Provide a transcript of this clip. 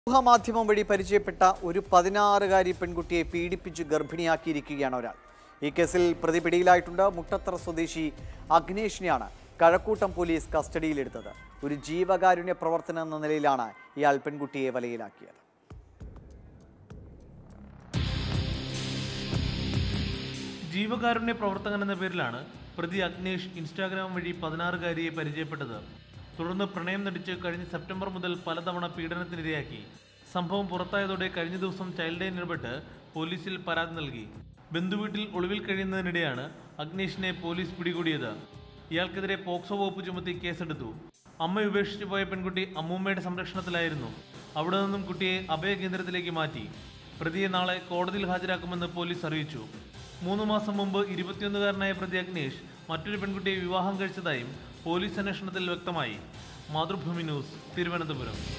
സമൂഹമാധ്യമം വഴി പരിചയപ്പെട്ട ഒരു പതിനാറുകാരി പെൺകുട്ടിയെ പീഡിപ്പിച്ച് ഗർഭിണിയാക്കിയിരിക്കുകയാണ് ഒരാൾ ഈ കേസിൽ പ്രതി പിടിയിലായിട്ടുണ്ട് മുട്ടത്തറ സ്വദേശി അഗ്നേഷിനെയാണ് കഴക്കൂട്ടം പോലീസ് കസ്റ്റഡിയിലെടുത്തത് ഒരു ജീവകാരുണ്യ പ്രവർത്തനം എന്ന നിലയിലാണ് ഇയാൾ പെൺകുട്ടിയെ വലയിലാക്കിയത് ജീവകാരുണ്യ പ്രവർത്തകൻ എന്ന പേരിലാണ് പ്രതി അഗ്നേഷ് ഇൻസ്റ്റാഗ്രാം വഴി പതിനാറുകാരിയെ പരിചയപ്പെട്ടത് തുടർന്ന് പ്രണയം നടിച്ച് കഴിഞ്ഞ സെപ്റ്റംബർ മുതൽ പലതവണ പീഡനത്തിനിരയാക്കി സംഭവം പുറത്തായതോടെ കഴിഞ്ഞ ദിവസം ചൈൽഡ് ലൈൻ ഇടപെട്ട് പോലീസിൽ പരാതി നൽകി ബന്ധുവീട്ടിൽ ഒളിവിൽ കഴിയുന്നതിനിടെയാണ് അഗ്നേഷിനെ പോലീസ് പിടികൂടിയത് ഇയാൾക്കെതിരെ പോക്സോ വകുപ്പ് ചുമത്തി കേസെടുത്തു അമ്മ ഉപേക്ഷിച്ചു പോയ പെൺകുട്ടി അമ്മൂമ്മയുടെ സംരക്ഷണത്തിലായിരുന്നു അവിടെ നിന്നും കുട്ടിയെ അഭയ കേന്ദ്രത്തിലേക്ക് മാറ്റി പ്രതിയെ നാളെ കോടതിയിൽ ഹാജരാക്കുമെന്ന് പോലീസ് അറിയിച്ചു മൂന്ന് മാസം മുമ്പ് ഇരുപത്തിയൊന്നുകാരനായ പ്രതി അഗ്നേഷ് മറ്റൊരു പെൺകുട്ടിയെ വിവാഹം കഴിച്ചതായും പോലീസ് അന്വേഷണത്തിൽ വ്യക്തമായി മാതൃഭൂമി ന്യൂസ് തിരുവനന്തപുരം